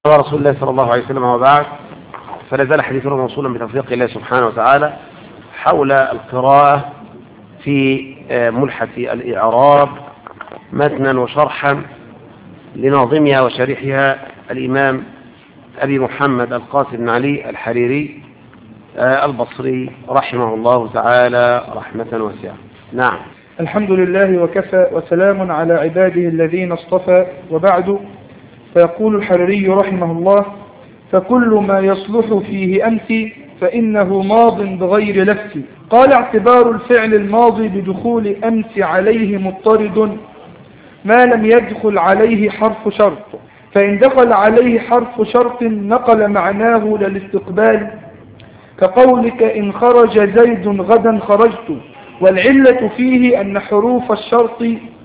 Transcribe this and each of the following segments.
قال رسول الله صلى الله عليه وسلم وبعد فلا زال حديثنا موصولا بتوفيق الله سبحانه وتعالى حول القراءة في ملحة الإعراب متنا وشرحا لناظمها وشريحها الإمام أبي محمد القاسم بن علي الحريري البصري رحمه الله تعالى رحمة واسعة نعم الحمد لله وكفى وسلام على عباده الذين اصطفى وبعد فيقول الحريري رحمه الله فكل ما يصلح فيه أمس فإنه ماض بغير لفت قال اعتبار الفعل الماضي بدخول أمس عليه مضطرد ما لم يدخل عليه حرف شرط فإن دخل عليه حرف شرط نقل معناه للاستقبال كقولك إن خرج زيد غدا خرجت والعلة فيه أن حروف الشرط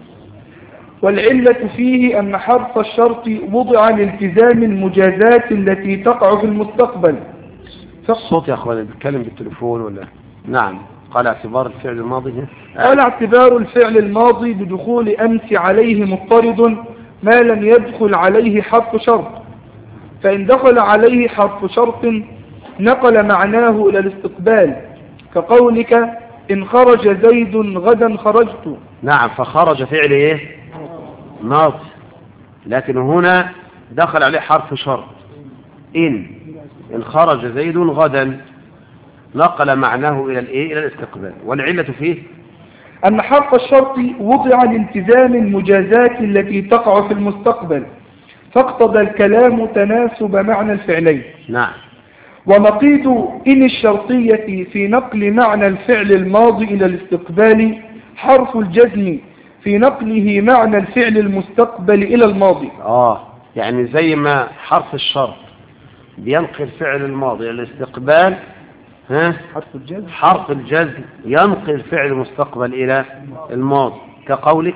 والعلة فيه أن حرف الشرط وضع لالتزام المجازات التي تقع في المستقبل الصوت يا أخواني بيتكلم بالتليفون ولا نعم قال اعتبار الفعل الماضي قال اعتبار الفعل الماضي بدخول أمس عليه مضطرد ما لم يدخل عليه حرف شرط فإن دخل عليه حرف شرط نقل معناه إلى الاستقبال كقولك إن خرج زيد غدا خرجت نعم فخرج فعل ايه ماضي لكن هنا دخل عليه حرف شرط إن إن خرج زيد غدا نقل معناه إلى الإيه إلى الاستقبال والعلة فيه أن حرف الشرط وضع لالتزام المجازات التي تقع في المستقبل فاقتضى الكلام تناسب معنى الفعلين نعم ونقيض إن الشرطية في نقل معنى الفعل الماضي إلى الاستقبال حرف الجزم في نقله معنى الفعل المستقبل إلى الماضي آه يعني زي ما حرف الشرط بينقل فعل الماضي إلى الاستقبال ها حرف الجزم حرف الجزم ينقل فعل المستقبل إلى الماضي كقولك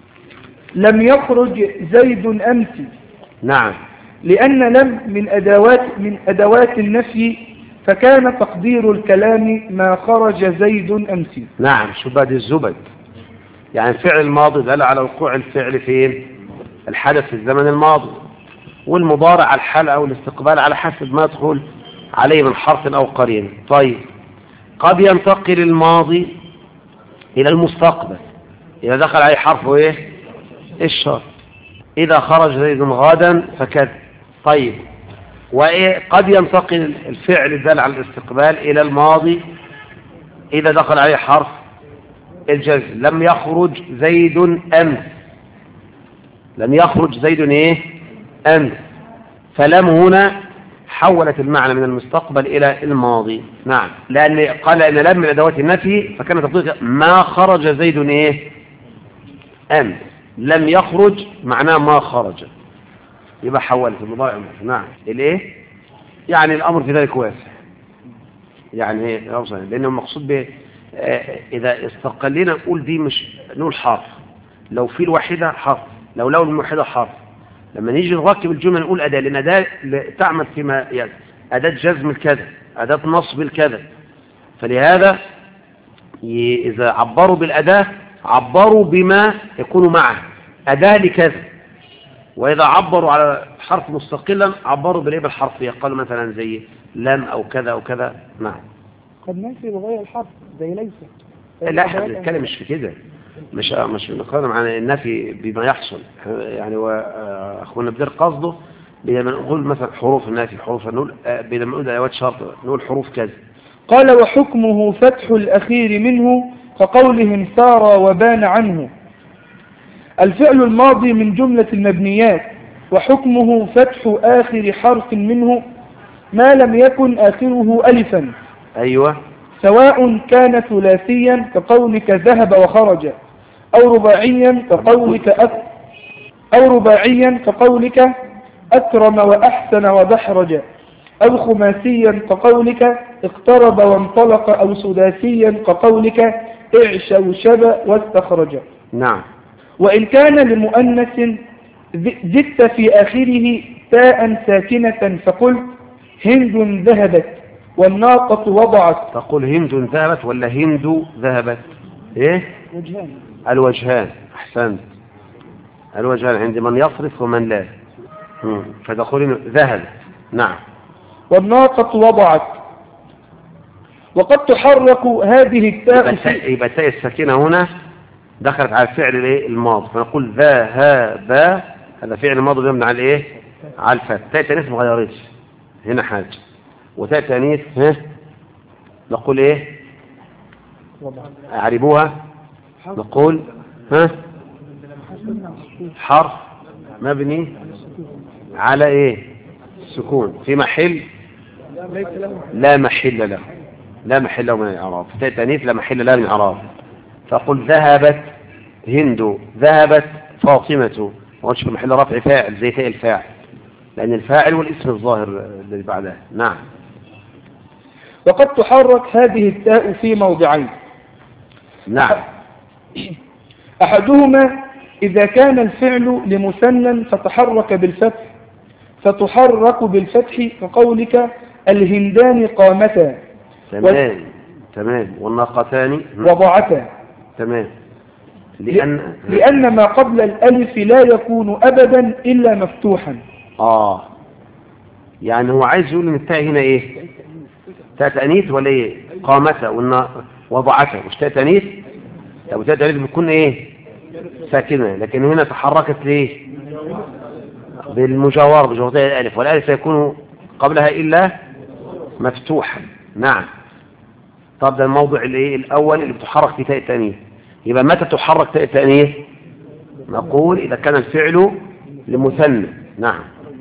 لم يخرج زيد أمس نعم لأن لم من أدوات من أدوات النفي فكان تقدير الكلام ما خرج زيد أمس نعم شباد الزبد يعني الفعل الماضي دل على وقوع الفعل فين الحدث في الزمن الماضي والمضارع الحال أو الاستقبال على حسب ما يدخل عليه من حرف أو قرين طيب قد ينتقل الماضي إلى المستقبل إذا دخل عليه حرف إيه الشرط إذا خرج زيد غدا فكذا طيب وقد ينتقل الفعل الدال على الاستقبال إلى الماضي إذا دخل عليه حرف الجزم لم يخرج زيد أمس لم يخرج زيد إيه أمس فلم هنا حولت المعنى من المستقبل إلى الماضي نعم لأن قال إن لم من أدوات النفي فكان تطبيق ما خرج زيد إيه أمس لم يخرج معناه ما خرج يبقى حولت المضارع نعم الايه يعني الامر في ذلك واسع يعني لانه المقصود به اذا استقلنا نقول دي مش نقول حرف لو في الواحده حرف لو لو الموحده حرف لما نيجي نركب الجمله نقول اداه لان اداه تعمل فيما يعني اداه جزم الكذا اداه نصب الكذا فلهذا اذا عبروا بالاداه عبروا بما يكون معه اداه لكذا وإذا عبروا على حرف مستقلا عبروا بالإيه بالحرفية قالوا مثلا زي لم أو كذا أو كذا نعم قد ننفي بغير الحرف زي ليس لا احنا بنتكلم مش في كده مش مش بنتكلم عن النفي بما يحصل يعني اخونا بدر قصده لما نقول مثلا حروف النفي حروف نقول لما نقول ادوات شرط نقول حروف كذا قال وحكمه فتح الأخير منه كقولهم سار وبان عنه الفعل الماضي من جملة المبنيات وحكمه فتح آخر حرف منه ما لم يكن آخره ألفا أيوة سواء كان ثلاثيا كقولك ذهب وخرج أو رباعيا كقولك أك أو رباعيا كقولك أكرم وأحسن ودحرج أو خماسيا كقولك اقترب وانطلق أو سداسيا كقولك اعش وشب واستخرج نعم وإن كان لمؤنث زدت في آخره تاء ساكنة فقلت هند ذهبت والناقة وضعت تقول هند ذهبت ولا هند ذهبت ايه وجهان الوجهان احسنت الوجهان عند من يصرف ومن لا مم. فتقولين ذهبت نعم والناقة وضعت وقد تحرك هذه التاء يبقى في التاء- يبقى التاء الساكنة هنا دخلت على الفعل الايه الماضي فنقول ذهب هذا فعل ماضي بيمنع على الايه على الفتح تاء تانيث ما غيرتش هنا حاجة وتاء تانيث ها نقول ايه اعربوها نقول ها حرف مبني على ايه سكون في محل لا محل له لا محل له من الإعراب تاء تانيث لا محل له من الإعراب فقل ذهبت هند ذهبت فاطمة ما قلتش في محل رفع فاعل زي تاء الفاعل لأن الفاعل والاسم الظاهر الذي بعدها نعم وقد تحرك هذه التاء في موضعين نعم أحدهما إذا كان الفعل لمثنى فتحرك بالفتح فتحرك بالفتح كقولك الهندان قامتا تمام تمام والناقتان وضعتا تمام لأن لأن ما قبل الألف لا يكون أبدا إلا مفتوحا آه يعني هو عايز يقول إن التاء هنا إيه تاء تأنيث ولا إيه قامته والنا وضعته مش تاء تأنيث طب تاء تأنيث بتكون إيه ساكنة لكن هنا تحركت ليه بالمجاورة بجوارتها الألف والألف يكون قبلها إلا مفتوحا نعم طب ده الموضع الايه الاول اللي بتحرك في تاء التانيث يبقى متى تحرك تاء التانيث نقول اذا كان الفعل لمثنى نعم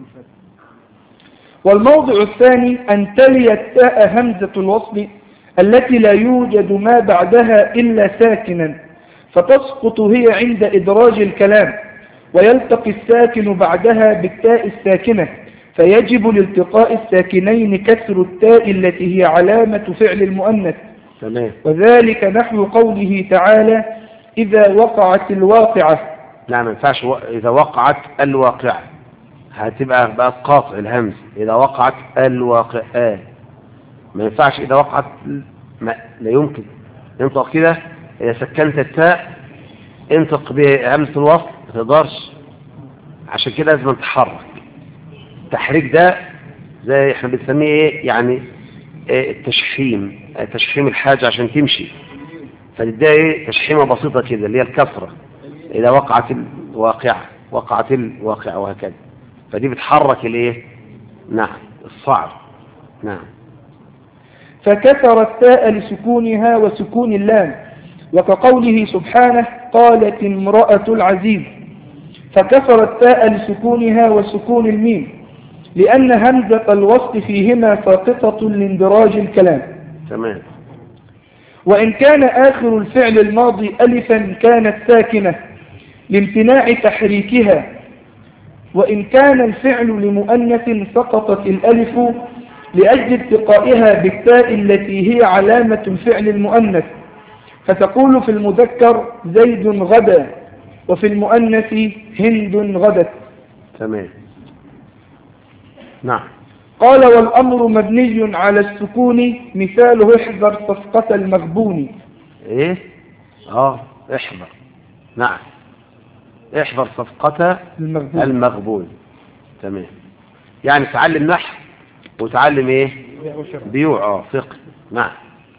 والموضع الثاني أن تلي التاء همزة الوصل التي لا يوجد ما بعدها إلا ساكنا فتسقط هي عند إدراج الكلام ويلتقي الساكن بعدها بالتاء الساكنة فيجب لالتقاء الساكنين كسر التاء التي هي علامة فعل المؤنث تمام وذلك نحو قوله تعالى إذا وقعت الواقعة نعم ما ينفعش و... اذا وقعت الواقعة هتبقى بقى قاطع الهمز اذا وقعت الواقعة ما ينفعش اذا وقعت ما... لا يمكن انطق كده اذا سكنت التاء انطق بهمزة الوصل ما تقدرش عشان كده لازم تحرك التحريك ده زي احنا بنسميه ايه يعني إيه التشحيم آه، تشحيم الحاجة عشان تمشي فتديها ايه تشحيمة بسيطة كده اللي هي الكسرة إذا وقعت الواقعة وقعت الواقعة وهكذا فدي بتحرك الايه نعم الصعب نعم فكسر التاء لسكونها وسكون اللام وكقوله سبحانه قالت امرأة العزيز فكسر التاء لسكونها وسكون الميم لأن همزة الوصف فيهما ساقطة لاندراج الكلام تمام وإن كان آخر الفعل الماضي ألفا كانت ساكنة لامتناع تحريكها وإن كان الفعل لمؤنث سقطت الألف لأجل التقائها بالتاء التي هي علامة الفعل المؤنث فتقول في المذكر زيد غدا وفي المؤنث هند غدت تمام نعم قال والأمر مبني على السكون مثاله احذر صفقة المغبون ايه اه احذر نعم احذر صفقة المغبون المغبون تمام يعني تعلم نحو وتعلم ايه بيوع اه فقه نعم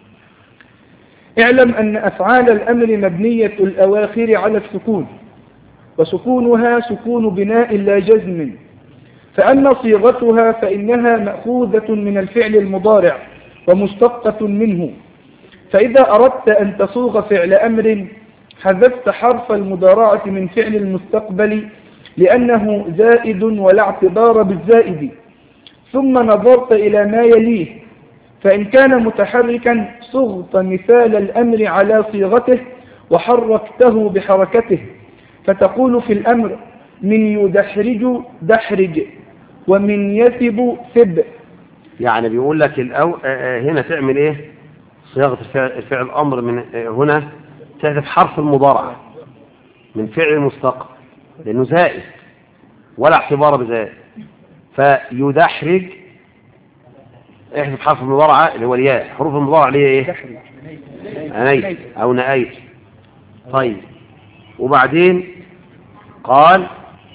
اعلم أن أفعال الأمر مبنية الأواخر على السكون وسكونها سكون بناء لا جزم فأما صيغتها فإنها مأخوذة من الفعل المضارع ومشتقة منه فإذا أردت أن تصوغ فعل أمر حذفت حرف المضارعة من فعل المستقبل لأنه زائد ولا اعتبار بالزائد ثم نظرت إلى ما يليه فإن كان متحركا صغت مثال الأمر على صيغته وحركته بحركته فتقول في الأمر من يدحرج دحرج ومن يثب ثب يعني بيقول لك الأو... آه، آه، هنا تعمل ايه صياغة الفعل, فعل الأمر من آه، هنا تحذف حرف المضارعة من فعل المستقبل لأنه زائد ولا اعتبار بزائد فيدحرج احذف حرف المضارعة اللي هو الياء حروف المضارعة اللي هي ايه أنيت أو نأيت طيب وبعدين قال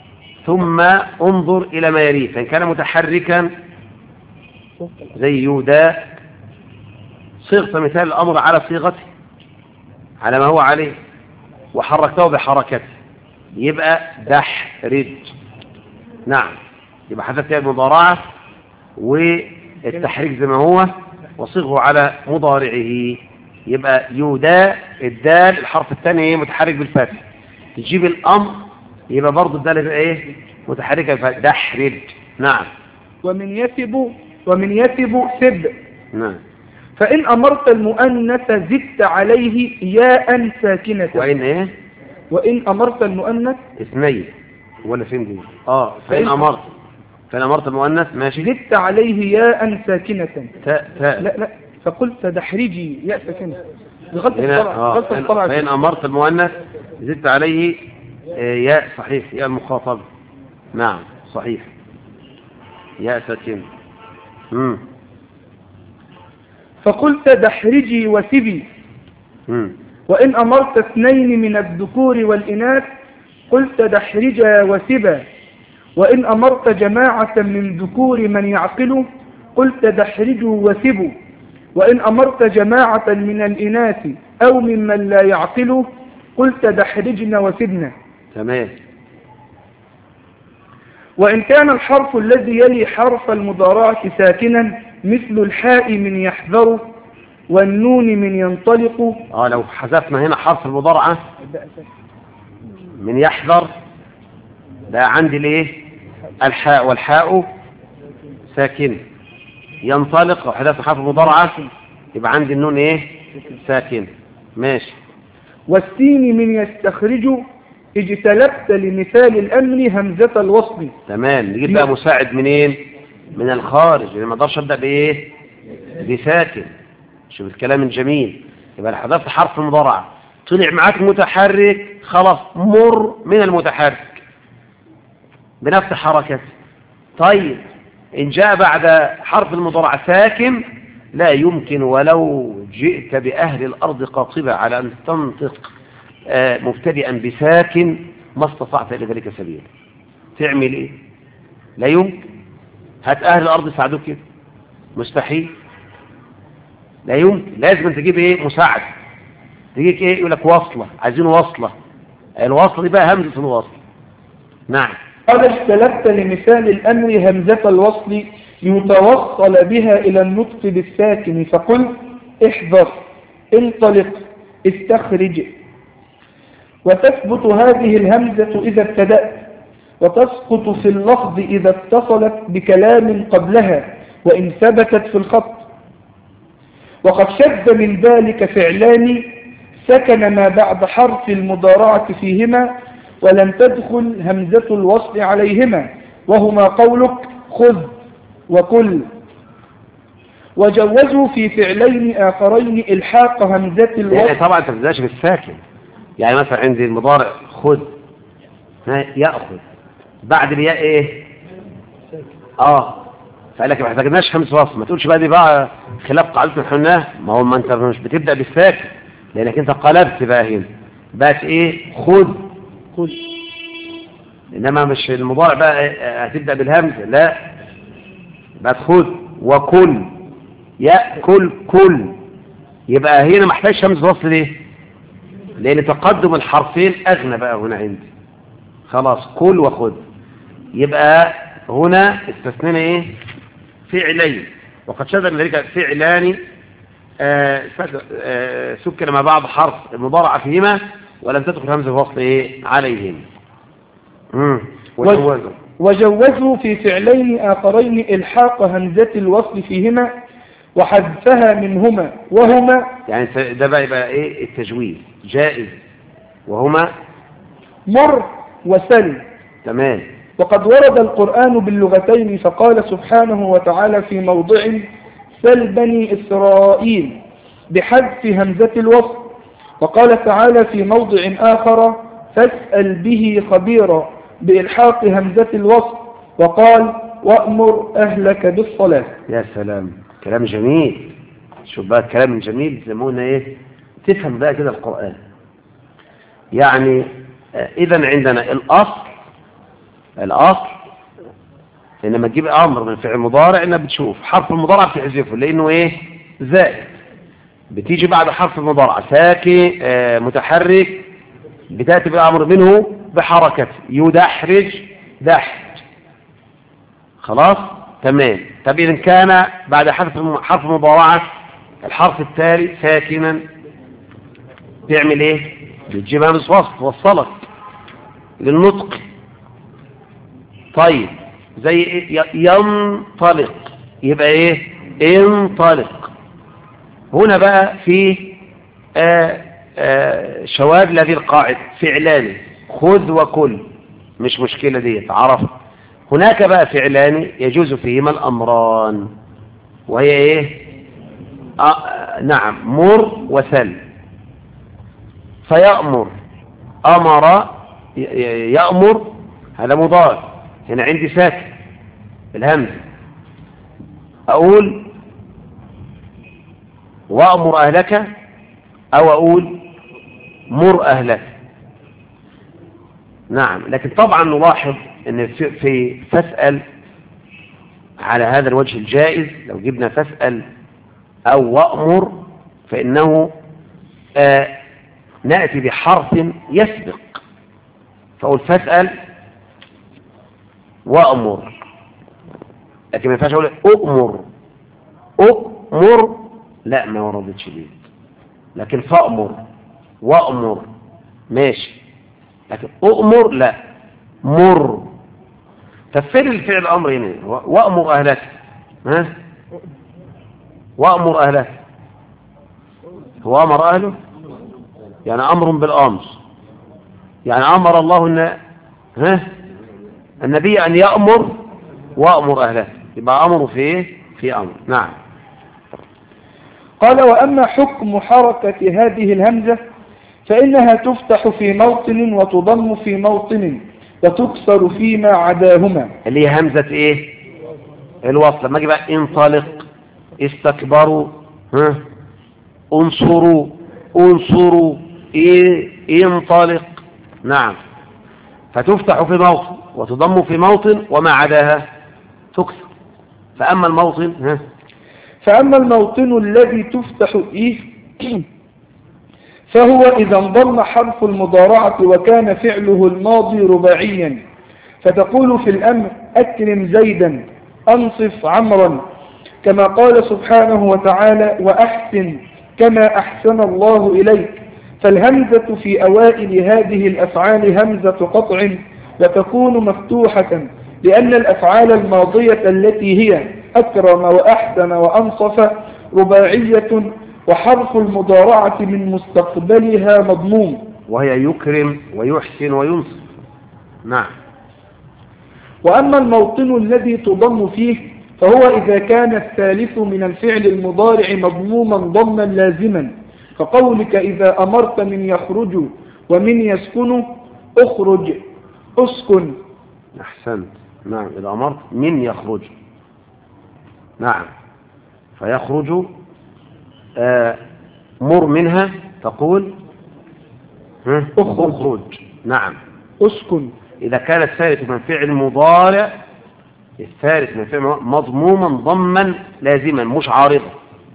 ثم انظر إلى ما يليه فإن كان متحركا زي يودا صيغت مثال الأمر على صيغته على ما هو عليه وحركته بحركته يبقى دحرج نعم يبقى حذفت المضارعة والتحريك زي ما هو وصيغه على مضارعه يبقى يودا الدال الحرف الثاني ايه متحرك بالفتح تجيب الامر يبقى برضه الدال يبقى ايه متحركه بالفتح دحرج نعم ومن يثب ومن يثب سب نعم فإن أمرت المؤنث زدت عليه ياء ساكنة وإن ايه وإن أمرت المؤنث اثنين ولا فين دي اه فإن فإن- أمرت فإن أمرت المؤنث ماشي زدت عليه ياء ساكنة تاء تاء لا لا فقلت دحرجي ياء ساكنة غلطة هنا الطلع اه غلطة الطلع فإن أمرت المؤنث زدت عليه آه، ياء صحيح ياء المخاطب نعم صحيح ياء ساكن امم فقلت دحرجي وسبي امم وإن أمرت اثنين من الذكور والإناث قلت دحرجا وسبا وإن أمرت جماعة من ذكور من يعقل قلت دحرجوا وسبوا وإن أمرت جماعة من الإناث أو ممن لا يعقل قلت دحرجن وسبنا تمام وإن كان الحرف الذي يلي حرف المضارعة ساكنا مثل الحاء من يحذر والنون من ينطلق اه لو حذفنا هنا حرف المضارعة من يحذر ده عندي الايه الحاء والحاء ساكن ينطلق لو حذفنا حرف المضارعة يبقى عندي النون ايه ساكن ماشي والسين من يستخرج اجتلبت لمثال الأمر همزة الوصل تمام نجيب بقى مساعد منين من الخارج لان ما اقدرش ابدا بايه بساكن شوف الكلام الجميل يبقى لو حذفت حرف المضارعة طلع معاك متحرك خلاص مر من المتحرك بنفس حركته طيب إن جاء بعد حرف المضارعة ساكن لا يمكن ولو جئت بأهل الأرض قاطبة على أن تنطق آه، مبتدئا بساكن ما استطعت إلى ذلك سبيلا تعمل إيه لا يمكن هات أهل الأرض يساعدوك كده مستحيل لا يمكن لازم تجيب إيه مساعد تجيك إيه يقول لك وصلة عايزين وصلة الوصلة دي بقى همزة الوصل نعم قد اجتلبت لمثال الأمر همزة الوصل يتوصل بها إلى النطق بالساكن فقل احذر انطلق استخرج وتثبت هذه الهمزة إذا ابتدأت وتسقط في اللفظ إذا اتصلت بكلام قبلها وإن ثبتت في الخط وقد شد من ذلك فعلان سكن ما بعد حرف المضارعة فيهما ولم تدخل همزة الوصل عليهما وهما قولك خذ وكل وجوزوا في فعلين آخرين إلحاق همزة يعني الوصل طبعا انت ما بتبداش بالساكن يعني مثلا عندي المضارع خذ ها ياخذ بعد الياء ايه اه فقال لك ما احتاجناش خمس وصل ما تقولش بقى دي بقى خلاف قاعده الحناه ما هو ما انت مش بتبدا بالساكن لانك انت قلبت بقى هنا بقت ايه خذ خذ انما مش المضارع بقى إيه؟ هتبدا بالهمزه لا بقت خذ وكل ياكل كل يبقى هنا محتاج همزه وصل ليه لان تقدم الحرفين اغنى بقى هنا عندي خلاص كل وخذ يبقى هنا استثنينا ايه فعلين وقد شذ ذلك فعلان آه، فد- آه، سكن مع بعض حرف المضارعة فيهما ولم تدخل همزة الوصل ايه عليهم مم. وجوزوا وجوزوا في فعلين آخرين إلحاق همزة الوصل فيهما وحذفها منهما وهما يعني س- ده بقى يبقى ايه التجويز جائز وهما مر وسل تمام وقد ورد القرآن باللغتين فقال سبحانه وتعالى في موضع سل بني إسرائيل بحذف همزة الوصل وقال تعالى في موضع آخر فاسأل به خبيرا بإلحاق همزة الوصل وقال وأمر أهلك بالصلاة يا سلام كلام جميل شوف بقى الكلام الجميل يسمونه ايه تفهم بقى كده القرآن يعني اذا عندنا الاصل الأصل إنما تجيب أمر من فعل مضارع إنك بتشوف حرف المضارع بتحذفه لأنه إيه زائد بتيجي بعد حرف المضارع ساكن آه متحرك بتأتي بالأمر منه بحركة يدحرج دحج خلاص تمام طب إذا كان بعد حرف حرف المضارعة الحرف التالي ساكنا تعمل ايه بتجيب همس وصل توصلك للنطق طيب زي إيه؟ ينطلق يبقى ايه انطلق هنا بقى في آه آه شواذ لهذه القاعدة فعلان خذ وكل مش مشكلة دي عرف هناك بقى فعلان يجوز فيهما الأمران وهي ايه آه نعم مر وسل فيأمر أمر يأمر هذا مضارع هنا عندي ساكن الهمز أقول وأمر أهلك أو أقول مر أهلك نعم لكن طبعا نلاحظ أن في, في فاسأل على هذا الوجه الجائز لو جبنا فاسأل أو وأمر فإنه آه نأتي بحرف يسبق فأقول فاسأل وأمر لكن ما ينفعش أقول أؤمر أؤمر لا ما وردتش دي لكن فأمر وأمر ماشي لكن أؤمر لا مر ففين الفعل الأمر هنا وأمر أهلك ها وأمر أهله هو أمر أهله يعني أمر بالأمر يعني أمر الله أن ها النبي أن يأمر وأمر أهله يبقى أمر في إيه في أمر نعم قال وأما حكم حركة هذه الهمزة فإنها تفتح في موطن وتضم في موطن وتكسر فيما عداهما اللي هي همزة إيه الوصل لما أجي بقى انطلق استكبروا ها انصروا انصروا إيه انطلق نعم فتفتح في موطن وتضم في موطن وما عداها تكسر فأما الموطن ها فأما الموطن الذي تفتح إيه فهو إذا انضم حرف المضارعة وكان فعله الماضي رباعيا فتقول في الأمر أكرم زيدا أنصف عمرا كما قال سبحانه وتعالى وأحسن كما أحسن الله إليك فالهمزة في أوائل هذه الأفعال همزة قطع وتكون مفتوحة لأن الأفعال الماضية التي هي أكرم وأحسن وأنصف رباعية وحرف المضارعة من مستقبلها مضموم وهي يكرم ويحسن وينصف نعم وأما الموطن الذي تضم فيه فهو إذا كان الثالث من الفعل المضارع مضموما ضما لازما كقولك إذا أمرت من يخرج ومن يسكن أخرج أسكن أحسنت نعم إذا أمرت من يخرج نعم فيخرج آه مر منها تقول ها؟ أخرج. أخرج نعم أسكن إذا كان الثالث من فعل مضارع الثالث من فعل مضموما ضما لازما مش عارضا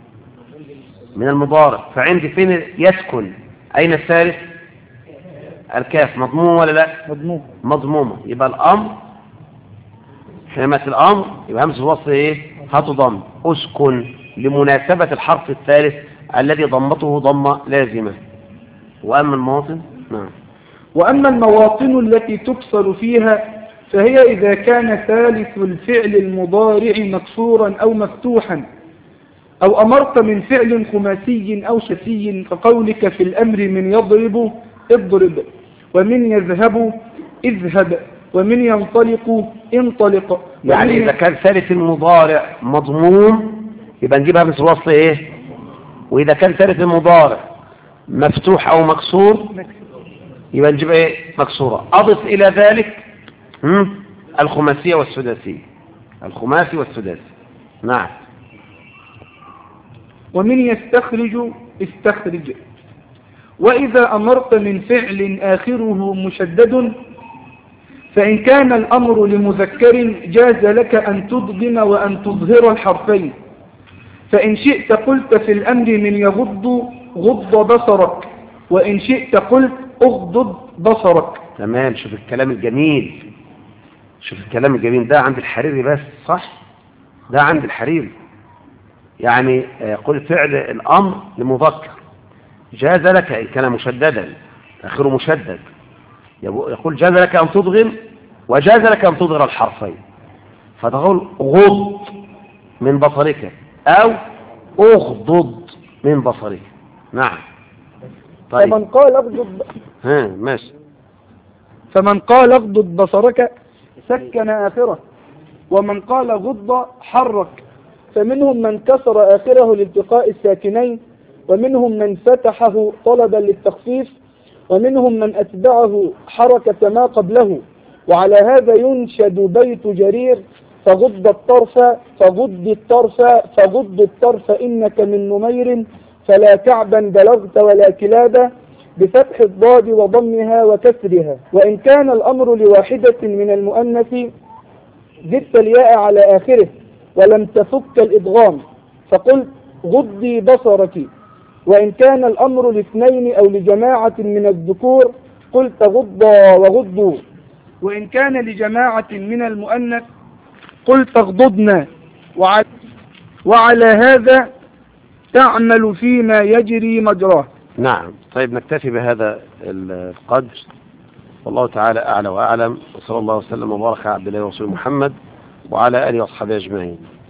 من المضارع فعندي فين يسكن أين الثالث الكاف مضموم ولا لا مضموم مضمومة يبقى الأمر حينما الأمر يبقى همزة الوصل إيه هتضم أسكن لمناسبة الحرف الثالث الذي ضمته ضمة لازمة وأما المواطن نعم وأما المواطن التي تكسر فيها فهي إذا كان ثالث الفعل المضارع مكسورا أو مفتوحا أو أمرت من فعل خماسي أو شتي كقولك في الأمر من يضرب اضرب ومن يذهب اذهب ومن ينطلق انطلق يعني ومن- إذا كان ثالث المضارع مضموم يبقى نجيبها بس الوصل إيه وإذا كان ثالث المضارع مفتوح أو مكسور يبقى نجيب إيه مكسورة أضف إلى ذلك هم؟ الخماسية والسداسية الخماسي والسداسي نعم ومن يستخرج استخرج وإذا أمرت من فعل آخره مشدد فإن كان الأمر لمذكر جاز لك أن تضغم وأن تظهر الحرفين فإن شئت قلت في الأمر من يغض غض بصرك وإن شئت قلت اغضض بصرك تمام شوف الكلام الجميل شوف الكلام الجميل ده عند الحريري بس صح ده عند الحريري يعني يقول فعل الأمر لمذكر جاز لك إن كان مشددا آخره مشدد يقول جاز لك أن تضغم وجاز لك أن تظهر الحرفين فتقول غض من بصرك أو اغضض من بصرك نعم طيب فمن قال اغضض ها ماشي فمن قال اغضض بصرك سكن آخره ومن قال غض حرك فمنهم من كسر آخره لالتقاء الساكنين ومنهم من فتحه طلبا للتخفيف ومنهم من أتبعه حركة ما قبله وعلى هذا ينشد بيت جرير فغض الطرف فغض الطرف فغض الطرف إنك من نمير فلا كعبا بلغت ولا كلابا بفتح الضاد وضمها وكسرها وإن كان الأمر لواحدة من المؤنث زدت الياء على آخره ولم تفك الإدغام فقلت غضي بصرك وإن كان الأمر لاثنين أو لجماعة من الذكور قلت غضا وغضوا وإن كان لجماعة من المؤنث قلت اغضضنا وعلى, وعلى هذا تعمل فيما يجري مجراه نعم طيب نكتفي بهذا القدر والله تعالى أعلى وأعلم وصلى الله وسلم وبارك على عبد الله ورسوله محمد وعلى آله وأصحابه أجمعين